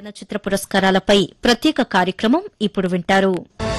చలనచిత్ర పురస్కారాలపై ప్రత్యేక కార్యక్రమం ఇప్పుడు వింటారు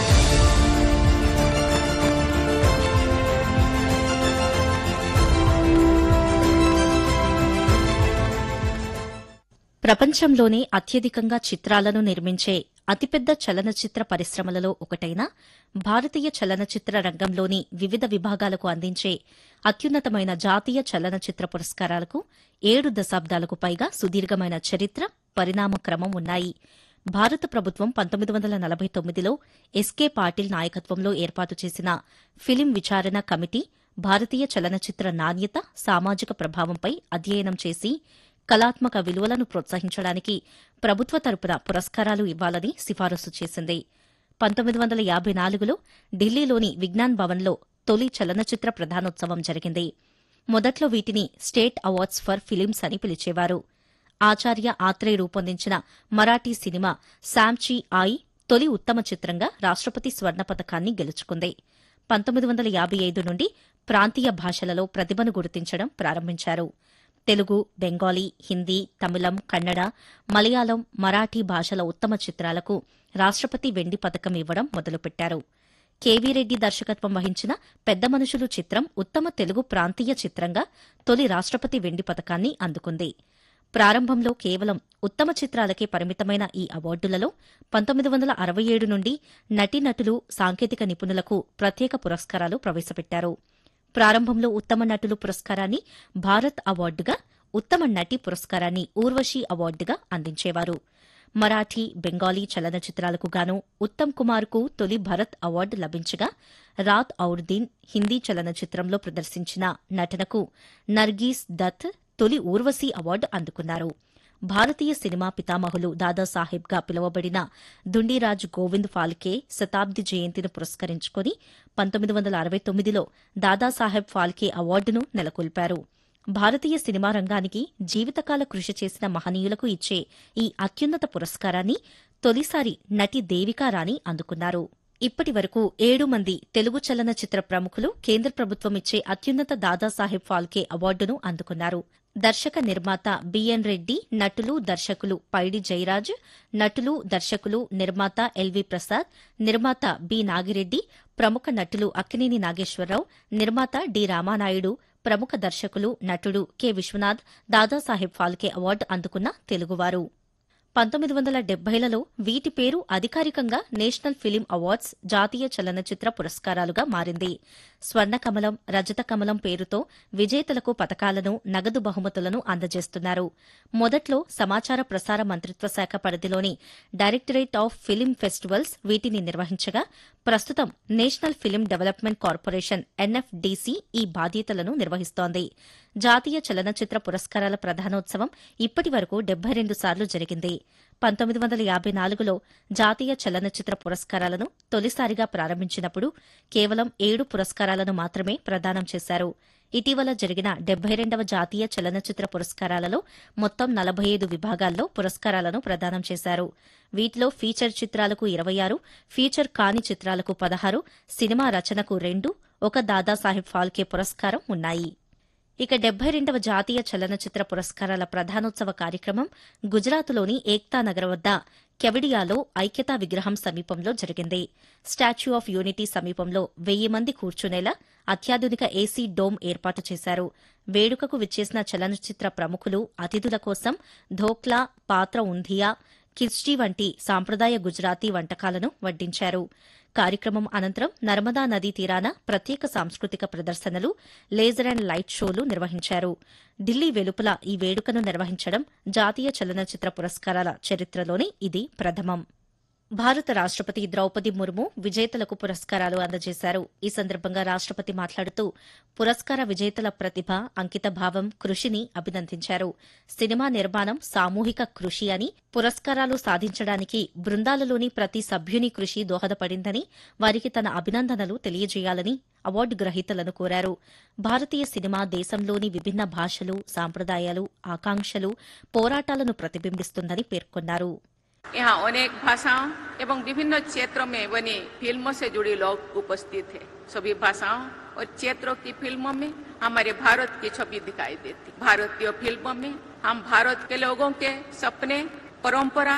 ప్రపంచంలోనే అత్యధికంగా చిత్రాలను నిర్మించే అతిపెద్ద చలనచిత్ర పరిశ్రమలలో ఒకటైన భారతీయ చలనచిత్ర రంగంలోని వివిధ విభాగాలకు అందించే అత్యున్నతమైన జాతీయ చలనచిత్ర పురస్కారాలకు ఏడు దశాబ్దాలకు పైగా సుదీర్ఘమైన చరిత్ర పరిణామ క్రమం ఉన్నాయి భారత ప్రభుత్వం పంతొమ్మిది వందల నలభై తొమ్మిదిలో ఎస్కే పాటిల్ నాయకత్వంలో ఏర్పాటు చేసిన ఫిలిం విచారణ కమిటీ భారతీయ చలనచిత్ర నాణ్యత సామాజిక ప్రభావంపై అధ్యయనం చేసి కళాత్మక విలువలను ప్రోత్సహించడానికి ప్రభుత్వ తరపున పురస్కారాలు ఇవ్వాలని సిఫారసు చేసింది పంతొమ్మిది వందల యాబై నాలుగులో ఢిల్లీలోని విజ్ఞాన్ భవన్లో తొలి చలనచిత్ర ప్రధానోత్సవం జరిగింది మొదట్లో వీటిని స్టేట్ అవార్డ్స్ ఫర్ ఫిలిమ్స్ అని పిలిచేవారు ఆచార్య ఆత్రేయ రూపొందించిన మరాఠీ సినిమా శామ్చీ ఆయి తొలి ఉత్తమ చిత్రంగా రాష్ట్రపతి స్వర్ణ పతకాన్ని గెలుచుకుంది పంతొమ్మిది వందల యాబై ఐదు నుండి ప్రాంతీయ భాషలలో ప్రతిభను గుర్తించడం ప్రారంభించారు తెలుగు బెంగాలీ హిందీ తమిళం కన్నడ మలయాళం మరాఠీ భాషల ఉత్తమ చిత్రాలకు రాష్ట్రపతి వెండి పథకం ఇవ్వడం మొదలుపెట్టారు కేవీ రెడ్డి దర్శకత్వం వహించిన పెద్ద మనుషులు చిత్రం ఉత్తమ తెలుగు ప్రాంతీయ చిత్రంగా తొలి రాష్ట్రపతి వెండి పథకాన్ని అందుకుంది ప్రారంభంలో కేవలం ఉత్తమ చిత్రాలకే పరిమితమైన ఈ అవార్డులలో పంతొమ్మిది వందల అరవై ఏడు నుండి నటీనటులు సాంకేతిక నిపుణులకు ప్రత్యేక పురస్కారాలు ప్రవేశపెట్టారు ప్రారంభంలో ఉత్తమ నటులు పురస్కారాన్ని భారత్ అవార్డుగా ఉత్తమ నటి పురస్కారాన్ని ఊర్వశి అవార్డుగా అందించేవారు మరాఠీ బెంగాలీ చలనచిత్రాలకు గాను ఉత్తమ్ కుమార్కు తొలి భరత్ అవార్డు లభించగా రాత్ ఔర్ దిన్ హిందీ చలనచిత్రంలో ప్రదర్శించిన నటనకు నర్గీస్ దత్ తొలి ఊర్వశి అవార్డు అందుకున్నారు భారతీయ సినిమా పితామహులు దాదాసాహెబ్గా పిలువబడిన దుండిరాజ్ గోవింద్ ఫాల్కే శతాబ్ది జయంతిని పురస్కరించుకుని పంతొమ్మిది వందల అరవై తొమ్మిదిలో దాదాసాహెబ్ ఫాల్కే అవార్డును నెలకొల్పారు భారతీయ సినిమా రంగానికి జీవితకాల కృషి చేసిన మహనీయులకు ఇచ్చే ఈ అత్యున్నత పురస్కారాన్ని తొలిసారి నటి దేవికా రాణి అందుకున్నారు ఇప్పటి వరకు ఏడు మంది తెలుగు చలనచిత్ర ప్రముఖులు కేంద్ర ప్రభుత్వం ఇచ్చే అత్యున్నత దాదాసాహెబ్ ఫాల్కే అవార్డును అందుకున్నారు దర్శక నిర్మాత బిఎన్ రెడ్డి నటులు దర్శకులు పైడి జయరాజ్ నటులు దర్శకులు నిర్మాత ఎల్వి ప్రసాద్ నిర్మాత బి నాగిరెడ్డి ప్రముఖ నటులు అక్కినేని నాగేశ్వరరావు నిర్మాత డి రామానాయుడు ప్రముఖ దర్శకులు నటుడు కె విశ్వనాథ్ దాదాసాహెబ్ ఫాల్కే అవార్డు అందుకున్న తెలుగువారు పంతొమ్మిది వందల డెబ్బైలలో వీటి పేరు అధికారికంగా నేషనల్ ఫిలిం అవార్డ్స్ జాతీయ చలనచిత్ర పురస్కారాలుగా మారింది స్వర్ణ కమలం రజత కమలం పేరుతో విజేతలకు పతకాలను నగదు బహుమతులను అందజేస్తున్నారు మొదట్లో సమాచార ప్రసార మంత్రిత్వ శాఖ పరిధిలోని డైరెక్టరేట్ ఆఫ్ ఫిలిం ఫెస్టివల్స్ వీటిని నిర్వహించగా ప్రస్తుతం national film development corporation NFDC ఈ బాధ్యతలను నిర్వహిస్తోంది జాతీయ చలనచిత్ర పురస్కారాల ప్రధానోత్సవం ఇప్పటి వరకు డెబ్బై రెండు సార్లు జరిగింది పంతొమ్మిది వందల యాబై నాలుగులో జాతీయ చలనచిత్ర పురస్కారాలను తొలిసారిగా ప్రారంభించినప్పుడు కేవలం ఏడు పురస్కారాలను మాత్రమే ప్రదానం చేశారు ఇటీవల జరిగిన డెబ్బై రెండవ జాతీయ చలనచిత్ర పురస్కారాలలో మొత్తం నలభై ఐదు విభాగాల్లో పురస్కారాలను ప్రదానం చేశారు వీటిలో ఫీచర్ చిత్రాలకు ఇరవై ఆరు ఫీచర్ కాని చిత్రాలకు పదహారు సినిమా రచనకు రెండు ఒక దాదాసాహెబ్ ఫాల్కే పురస్కారం ఉన్నాయి ఇక డెబ్బై రెండవ జాతీయ చలనచిత్ర పురస్కారాల ప్రధానోత్సవ కార్యక్రమం గుజరాత్లోని ఏక్తా నగర్ వద్ద కెవడియాలో ఐక్యతా విగ్రహం సమీపంలో జరిగింది స్టాచ్యూ ఆఫ్ యూనిటీ సమీపంలో వెయ్యి మంది కూర్చునేలా అత్యాధునిక ఏసీ డోమ్ ఏర్పాటు చేశారు వేడుకకు విచ్చేసిన చలనచిత్ర ప్రముఖులు అతిథుల కోసం ధోక్లా పాత్ర ఉంధియా కిచ్డీ వంటి సాంప్రదాయ గుజరాతీ వంటకాలను వడ్డించారు కార్యక్రమం అనంతరం నర్మదా నదీ తీరాన ప్రత్యేక సాంస్కృతిక ప్రదర్శనలు లేజర్ అండ్ లైట్ షోలు నిర్వహించారు ఢిల్లీ వెలుపల ఈ వేడుకను నిర్వహించడం జాతీయ చలనచిత్ర పురస్కారాల చరిత్రలోనే ఇది ప్రథమం భారత రాష్ట్రపతి ద్రౌపది ముర్ము విజేతలకు పురస్కారాలు అందజేశారు ఈ సందర్భంగా రాష్ట్రపతి మాట్లాడుతూ పురస్కార విజేతల ప్రతిభ అంకితభావం కృషిని అభినందించారు సినిమా నిర్మాణం సామూహిక కృషి అని పురస్కారాలు సాధించడానికి బృందాలలోని ప్రతి సభ్యుని కృషి దోహదపడిందని వారికి తన అభినందనలు తెలియజేయాలని అవార్డు గ్రహీతలను కోరారు భారతీయ సినిమా దేశంలోని విభిన్న భాషలు సాంప్రదాయాలు ఆకాంక్షలు పోరాటాలను ప్రతిబింబిస్తుందని పేర్కొన్నారు यहाँ अनेक भाषाओं एवं विभिन्न क्षेत्रों में बनी फिल्मों से जुड़े लोग उपस्थित थे सभी भाषाओं और क्षेत्रों की फिल्मों में हमारे भारत की छवि दिखाई देती भारतीय फिल्मों में हम भारत के लोगों के सपने परंपरा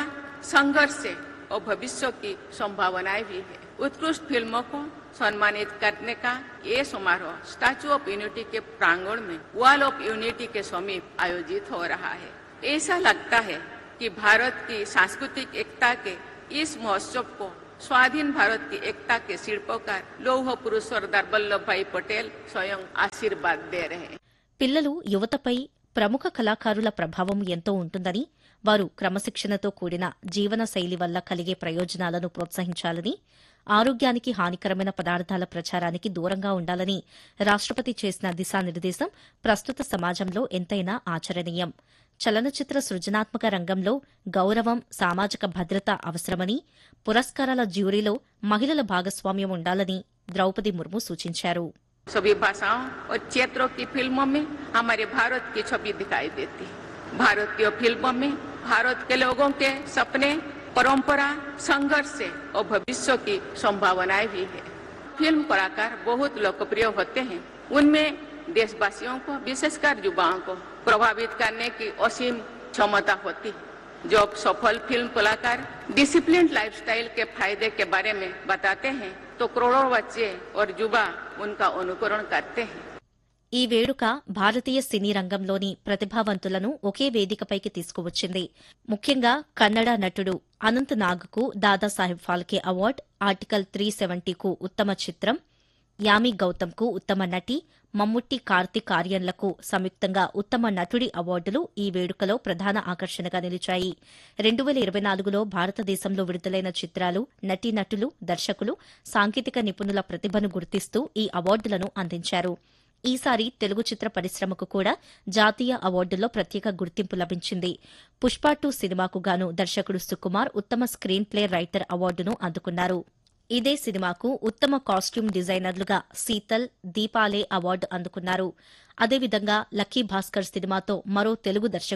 संघर्ष है और भविष्य की संभावनाएं भी है उत्कृष्ट फिल्मों को सम्मानित करने का ये समारोह स्टैचू ऑफ यूनिटी के प्रांगण में वॉल ऑफ यूनिटी के समीप आयोजित हो रहा है ऐसा लगता है कि भारत की सांस्कृतिक एकता के इस महोत्सव को स्वाधीन भारत की एकता के शिल्पकार लौह पुरुष सरदार वल्लभ भाई पटेल स्वयं आशीर्वाद दे रहे हैं పిల్లలు యువతపై ప్రముఖ కళాకారుల ప్రభావం ఎంతో ఉంటుందని వారు క్రమశిక్షణతో కూడిన జీవన శైలి వల్ల కలిగే ప్రయోజనాలను ప్రోత్సహించాలని ఆరోగ్యానికి హానికరమైన పదార్థాల ప్రచారానికి దూరంగా ఉండాలని రాష్టపతి చేసిన దిశానిర్దేశం ప్రస్తుత సమాజంలో ఎంతైనా ఆచరణీయం చలనచిత్ర సృజనాత్మక రంగంలో గౌరవం సామాజిక భద్రత అవసరమని పురస్కారాల జ్యూరీలో మహిళల భాగస్వామ్యం ఉండాలని ద్రౌపది ముర్ము సూచించారు सभी भाषाओं और क्षेत्रों की फिल्मों में हमारे भारत की छवि दिखाई देती है भारतीय फिल्मों में भारत के लोगों के सपने परंपरा संघर्ष से और भविष्य की संभावनाएं भी है फिल्म कलाकार बहुत लोकप्रिय होते हैं उनमें देशवासियों को विशेषकर युवाओं को प्रभावित करने की असीम क्षमता होती है जब सफल फिल्म कलाकार डिसिप्लिन लाइफस्टाइल के फायदे के बारे में बताते हैं तो करोड़ों बच्चे और युवा उनका अनुकरण करते हैं ఈ వేడుక భారతీయ సినీ రంగంలోని ప్రతిభావంతులను ఒకే వేదికపైకి తీసుకువచ్చింది ముఖ్యంగా కన్నడ నటుడు అనంత్ నాగ్కు Dadasaheb Phalke award article three సెవెంటీకు ఉత్తమ చిత్రం యామి గౌతమ్కు ఉత్తమ నటి మమ్ముట్టి కార్తిక్ ఆర్యన్లకు సంయుక్తంగా ఉత్తమ నటుడి అవార్డులు ఈ వేడుకలో ప్రధాన ఆకర్షణగా నిలిచాయి రెండు వేల ఇరవై నాలుగులో భారతదేశంలో విడుదలైన చిత్రాలు నటీనటులు దర్శకులు సాంకేతిక నిపుణుల ప్రతిభను గుర్తిస్తూ ఈ అవార్డులను అందించారు ఈసారి తెలుగు చిత్ర పరిశ్రమకు కూడా జాతీయ అవార్డుల్లో ప్రత్యేక గుర్తింపు లభించింది పుష్ప టూ సినిమాకు గాను దర్శకుడు సుకుమార్ ఉత్తమ స్క్రీన్ ప్లే రైటర్ అవార్డును అందుకున్నారు ఇదే సినిమాకు ఉత్తమ కాస్ట్యూమ్ డిజైనర్లుగా శీతల్ దీపాలే అవార్డు అందుకున్నారు అదేవిధంగా లక్కీ భాస్కర్ సినిమాతో మరో తెలుగు దర్శకుడు